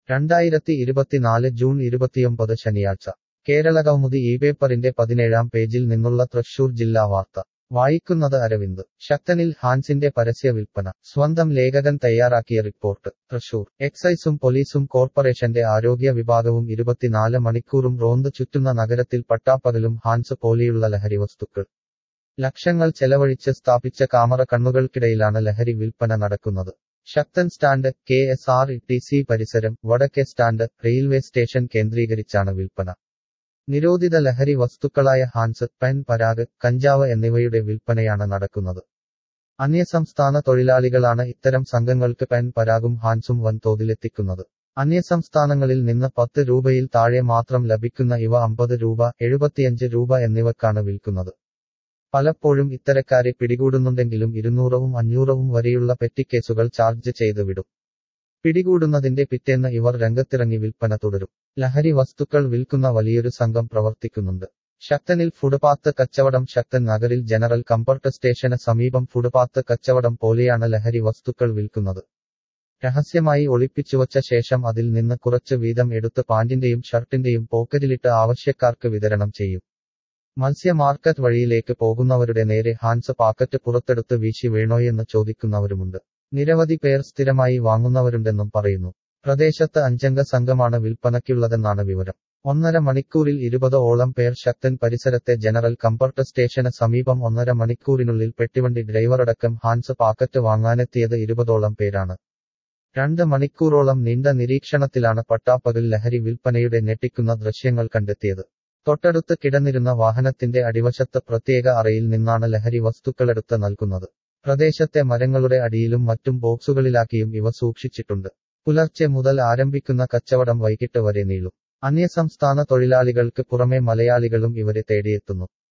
രണ്ടായിരത്തി ഇരുപത്തിനാല് ജൂൺ ഇരുപത്തിയൊമ്പത് ശനിയാഴ്ച കേരളകൗമുദി ഈ പേപ്പറിന്റെ പതിനേഴാം പേജിൽ നിന്നുള്ള തൃശൂർ ജില്ലാ വാർത്ത വായിക്കുന്നത് അരവിന്ദ് ശക്തനിൽ ഹാൻസിന്റെ പരസ്യ വിൽപ്പന സ്വന്തം ലേഖകൻ തയ്യാറാക്കിയ റിപ്പോർട്ട് തൃശൂർ എക്സൈസും പോലീസും കോർപ്പറേഷന്റെ ആരോഗ്യ വിഭാഗവും ഇരുപത്തിനാല് മണിക്കൂറും റോന്ത് ചുറ്റുന്ന നഗരത്തിൽ പട്ടാപ്പകലും ഹാൻസ് പോലെയുള്ള ലഹരി വസ്തുക്കൾ ലക്ഷങ്ങൾ ചെലവഴിച്ച് സ്ഥാപിച്ച കാമറ കണ്ണുകൾക്കിടയിലാണ് ലഹരി വിൽപ്പന നടക്കുന്നത് Sakthan stand K S R T C പരിസരം വടക്കേ സ്റ്റാൻഡ് റെയിൽവേ സ്റ്റേഷൻ കേന്ദ്രീകരിച്ചാണ് വിൽപ്പന നിരോധിത ലഹരി വസ്തുക്കളായ ഹാൻസ് പെൻ പരാഗ് കഞ്ചാവ് എന്നിവയുടെ വിൽപ്പനയാണ് നടക്കുന്നത് അന്യസംസ്ഥാന തൊഴിലാളികളാണ് ഇത്തരം സംഘങ്ങൾക്ക് പെൻ പരാഗും ഹാൻസും വൻതോതിലെത്തിക്കുന്നത് അന്യസംസ്ഥാനങ്ങളിൽ നിന്ന് പത്ത് രൂപയിൽ താഴെ മാത്രം ലഭിക്കുന്ന ഇവ അമ്പത് രൂപ എഴുപത്തിയഞ്ച് രൂപ എന്നിവക്കാണ് വിൽക്കുന്നത് പലപ്പോഴും ഇത്തരക്കാരെ പിടികൂടുന്നുണ്ടെങ്കിലും ഇരുന്നൂറവും അഞ്ഞൂറവും വരെയുള്ള പെറ്റിക്കേസുകൾ ചാർജ് ചെയ്ത് വിടും പിടികൂടുന്നതിന്റെ പിറ്റേന്ന് ഇവർ രംഗത്തിറങ്ങി വിൽപ്പന തുടരും ലഹരി വസ്തുക്കൾ വിൽക്കുന്ന വലിയൊരു സംഘം പ്രവർത്തിക്കുന്നുണ്ട് ശക്തനിൽ ഫുട്പാത്ത് കച്ചവടം ശക്തൻ നഗറിൽ ജനറൽ കംഫർട്ട് സ്റ്റേഷന് സമീപം ഫുട്പാത്ത് കച്ചവടം പോലെയാണ് ലഹരി വസ്തുക്കൾ വിൽക്കുന്നത് രഹസ്യമായി ഒളിപ്പിച്ചുവച്ച ശേഷം അതിൽ നിന്ന് കുറച്ച് വീതം എടുത്ത് പാന്റിന്റെയും ഷർട്ടിന്റെയും പോക്കറ്റിലിട്ട് ആവശ്യക്കാർക്ക് വിതരണം ചെയ്യും മത്സ്യ മാർക്കറ്റ് വഴിയിലേക്ക് പോകുന്നവരുടെ നേരെ ഹാൻസ് പാക്കറ്റ് പുറത്തെടുത്ത് വീശി വേണോയെന്ന് ചോദിക്കുന്നവരുമുണ്ട് നിരവധി പേർ സ്ഥിരമായി വാങ്ങുന്നവരുണ്ടെന്നും പറയുന്നു പ്രദേശത്ത് അഞ്ചംഗ സംഘമാണ് വിൽപ്പനയ്ക്കുള്ളതെന്നാണ് വിവരം ഒന്നര മണിക്കൂറിൽ ഇരുപത് ഓളം പേർ ശക്തൻ പരിസരത്തെ ജനറൽ കംഫർട്ട് സ്റ്റേഷന് സമീപം ഒന്നര മണിക്കൂറിനുള്ളിൽ പെട്ടിവണ്ടി ഡ്രൈവറടക്കം ഹാൻസ് പാക്കറ്റ് വാങ്ങാനെത്തിയത് ഇരുപതോളം പേരാണ് രണ്ട് മണിക്കൂറോളം നീണ്ട നിരീക്ഷണത്തിലാണ് പട്ടാപ്പകൽ ലഹരി വിൽപ്പനയുടെ ഞെട്ടിക്കുന്ന ദൃശ്യങ്ങൾ കണ്ടെത്തിയത് തൊട്ടടുത്ത് കിടന്നിരുന്ന വാഹനത്തിന്റെ അടിവശത്ത് പ്രത്യേക അറയിൽ നിന്നാണ് ലഹരി വസ്തുക്കളെടുത്ത് നൽകുന്നത് പ്രദേശത്തെ മരങ്ങളുടെ അടിയിലും മറ്റും ബോക്സുകളിലാക്കിയും ഇവ സൂക്ഷിച്ചിട്ടുണ്ട് പുലർച്ചെ മുതൽ ആരംഭിക്കുന്ന കച്ചവടം വൈകിട്ട് വരെ നീളും അന്യസംസ്ഥാന തൊഴിലാളികൾക്ക് പുറമെ മലയാളികളും ഇവരെ തേടിയെത്തുന്നു